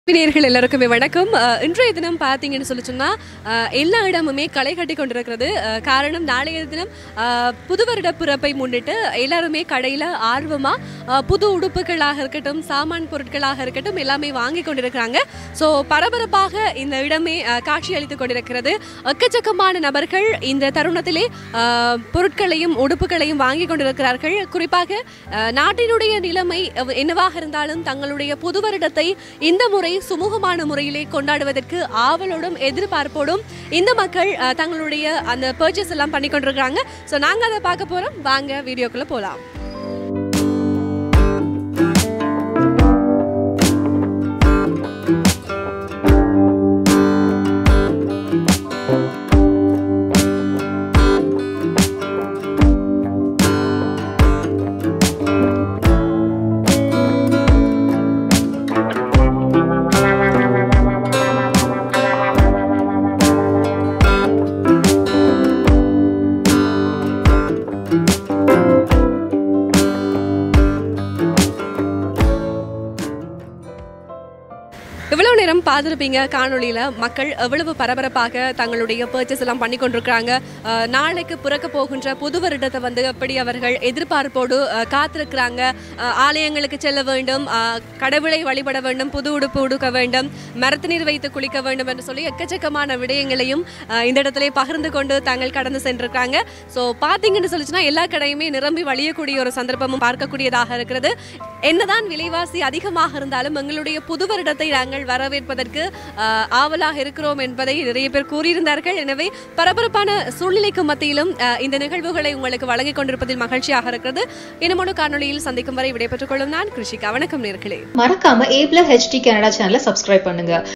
நேயர்கள் எல்லாருக்குமே வணக்கம் அஹ், இன்றைய தினம் பார்த்தீங்கன்னு சொல்லி சொன்னால் அஹ், எல்லா இடமுமே களை கட்டி கொண்டிருக்கிறது அஹ், காரணம் நாளைய தினம் அஹ், புது வருட பிறப்பை முன்னிட்டு எல்லாருமே கடையில் ஆர்வமாக புது உடுப்புகளாக இருக்கட்டும் சாமான் பொருட்களாக இருக்கட்டும் எல்லாமே வாங்கி கொண்டிருக்கிறாங்க ஸோ பரபரப்பாக இந்த இடமே அஹ், காட்சி அளித்துக் கொண்டிருக்கிறது எக்கச்சக்கமான நபர்கள் இந்த தருணத்திலே அஹ், பொருட்களையும் உடுப்புகளையும் வாங்கி கொண்டிருக்கிறார்கள் குறிப்பாக அஹ், நாட்டினுடைய நிலைமை எவ்- என்னவாக இருந்தாலும் தங்களுடைய புது வருடத்தை இந்த முறை சுமூகமான முறையிலே கொண்டாடுவதற்கு ஆவலோடும் எதிர்பார்ப்போடும் இந்த மக்கள் அஹ், தங்களுடைய அந்த பர்ச்சேஸ் எல்லாம் பண்ணி கொண்டிருக்கிறாங்க ஸோ நாங்கள் அதை பார்க்க போகிறோம் வாங்க வீடியோக்குள்ளே போகலாம் இவ்வளவு நேரம் பார்த்துருப்பீங்க காணொளியில் மக்கள் எவ்வளவு பரபரப்பாக தங்களுடைய பர்ச்சேஸ் எல்லாம் பண்ணி கொண்டிருக்கிறாங்க அஹ், நாளைக்கு பிறக்க போகின்ற புது வருடத்தை வந்து எப்படி அவர்கள் எதிர்பார்ப்போடு அஹ், காத்திருக்கிறாங்க அஹ், ஆலயங்களுக்கு செல்ல வேண்டும் அஹ், கடவுளை வழிபட வேண்டும் புது உடுப்பு உடுக்க வேண்டும் மரத்து நீர் வைத்து குளிக்க வேண்டும் என்று சொல்லி எக்கச்சக்கமான விடயங்களையும் அஹ், இந்த இடத்திலே பகிர்ந்து கொண்டு தாங்கள் கடந்து சென்றிருக்காங்க ஸோ பார்த்தீங்கன்னு சொல்லிச்சுன்னா எல்லா கடையுமே நிரம்பி வழியக்கூடிய ஒரு சந்தர்ப்பமும் பார்க்கக்கூடியதாக இருக்கிறது என்னதான் விலைவாசி அதிகமாக இருந்தாலும் எங்களுடைய புது வருடத்தை நாங்கள் வரவேற்பதற்கு ஆஹ், ஆவலாக இருக்கிறோம் என்பதை நிறைய பேர் கூறியிருந்தார்கள் எனவே பரபரப்பான சூழ்நிலைக்கு மத்தியிலும் ஆஹ், இந்த நிகழ்வுகளை உங்களுக்கு வழங்கிக் கொண்டிருப்பதில் மகிழ்ச்சியாக இருக்கிறது இனமோடு காணொளியில் சந்திக்கும் வரை விடைபெற்றுக் கொள்ளும் நான் கிருஷிகா வணக்கம் நேர்களே மறக்காம ஏப்ல ஹெச்டி கனடா சேனலை சப்ஸ்கிரைப் பண்ணுங்க